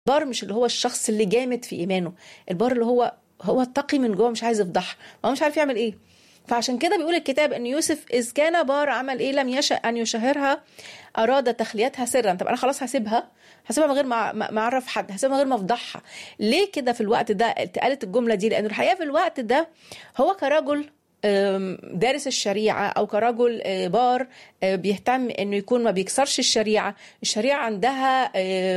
البار مش اللي هو الشخص اللي جامد في ايمانه البار اللي هو هو التقي من جوه مش عايز يفضحها هو مش عارف يعمل ايه فعشان كده بيقول الكتاب ان يوسف اذ كان بار عمل ايه لم يشأ ان يشهرها اراد تخليتها سرا طب انا خلاص هسيبها هسيبها من غير ما ما اعرف حد هسيبها من غير ما افضحها ليه كده في الوقت ده اتقالت الجمله دي لان الحقيقه في الوقت ده هو كرجل دارس الشريعة أو كرجل بار بيهتم إنه يكون ما بيكسرش الشريعة الشريعة عندها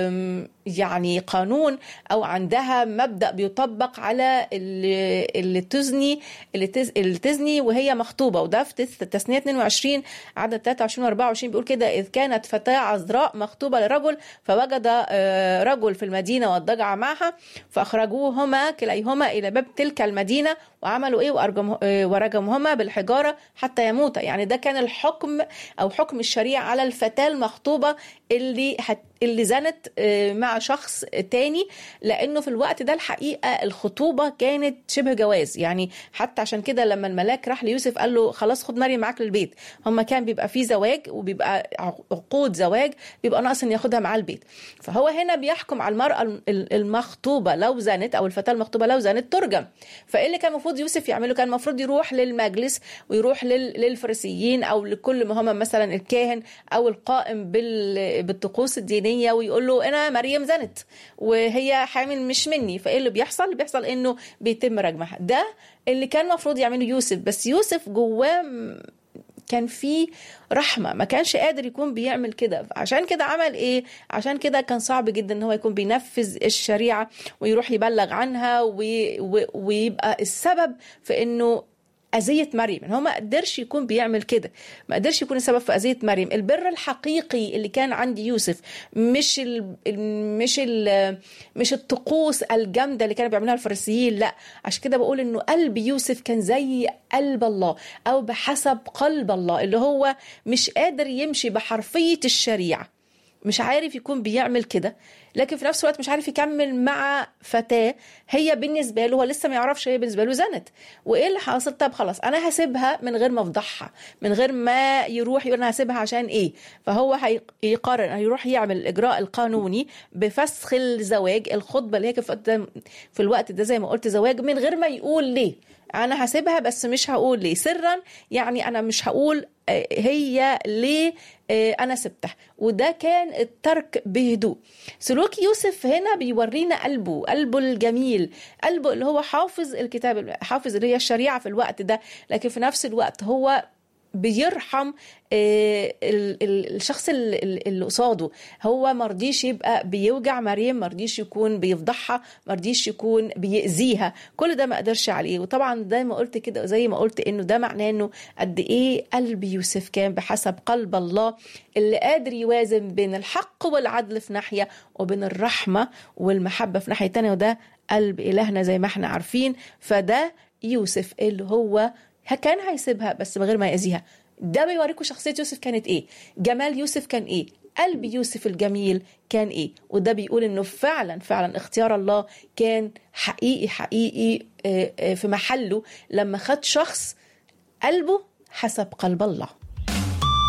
يعني قانون أو عندها مبدأ بيطبق على اللي تزني اللي تزني وهي مخطوبة وده في تثنية 22 عدد 23 و 24 بيقول كده إذ كانت فتاة عذراء مخطوبة لرجل فوجد رجل في المدينة والضجع معها فأخرجوهما كليهما إلى باب تلك المدينة وعملوا إيه ورجمهما بالحجارة حتى يموتا يعني ده كان الحكم أو حكم الشريعة على الفتاة المخطوبة اللي هت اللي زنت مع شخص تاني لانه في الوقت ده الحقيقه الخطوبه كانت شبه جواز يعني حتى عشان كده لما الملاك راح ليوسف قال له خلاص خد مريم معاك للبيت هما كان بيبقى فيه زواج وبيبقى عقود زواج بيبقى ناقص ان ياخدها معاه البيت فهو هنا بيحكم على المراه المخطوبه لو زنت او الفتاه المخطوبه لو زنت ترجم فايه اللي كان المفروض يوسف يعمله كان المفروض يروح للمجلس ويروح للفريسيين او لكل ما هم مثلا الكاهن او القائم بالطقوس الدينيه الدينيه ويقول له انا مريم زنت وهي حامل مش مني فايه اللي بيحصل اللي بيحصل انه بيتم رجمها ده اللي كان المفروض يعمله يوسف بس يوسف جواه كان في رحمه ما كانش قادر يكون بيعمل كده عشان كده عمل ايه عشان كده كان صعب جدا ان هو يكون بينفذ الشريعه ويروح يبلغ عنها وي ويبقى السبب في انه أذية مريم هو ما قدرش يكون بيعمل كده ما قدرش يكون السبب في أذية مريم البر الحقيقي اللي كان عند يوسف مش ال مش ال مش الطقوس الجامدة اللي كانوا بيعملوها الفريسيين لا عشان كده بقول إنه قلب يوسف كان زي قلب الله أو بحسب قلب الله اللي هو مش قادر يمشي بحرفية الشريعة مش عارف يكون بيعمل كده لكن في نفس الوقت مش عارف يكمل مع فتاه هي بالنسبه له هو لسه ما يعرفش هي بالنسبه له زنت وايه اللي حاصل طب خلاص انا هسيبها من غير ما افضحها من غير ما يروح يقول انا هسيبها عشان ايه فهو هيقرر هيروح يعمل الاجراء القانوني بفسخ الزواج الخطبه اللي هي في الوقت ده زي ما قلت زواج من غير ما يقول ليه انا هسيبها بس مش هقول ليه سرا يعني انا مش هقول هي ليه انا سبتها وده كان الترك بهدوء سلوك يوسف هنا بيورينا قلبه قلبه الجميل قلبه اللي هو حافظ الكتاب حافظ اللي هي الشريعه في الوقت ده لكن في نفس الوقت هو بيرحم الشخص اللي قصاده هو مرضيش يبقى بيوجع مريم مرضيش يكون بيفضحها مرضيش يكون بيأذيها كل ده ما قدرش عليه وطبعا زي ما قلت كده زي ما قلت انه ده معناه انه قد ايه قلب يوسف كان بحسب قلب الله اللي قادر يوازن بين الحق والعدل في ناحيه وبين الرحمه والمحبه في ناحيه تانية وده قلب الهنا زي ما احنا عارفين فده يوسف اللي هو كان هيسيبها بس من غير ما يأذيها ده بيوريكم شخصية يوسف كانت ايه جمال يوسف كان ايه قلب يوسف الجميل كان ايه وده بيقول انه فعلا فعلا اختيار الله كان حقيقي حقيقي في محله لما خد شخص قلبه حسب قلب الله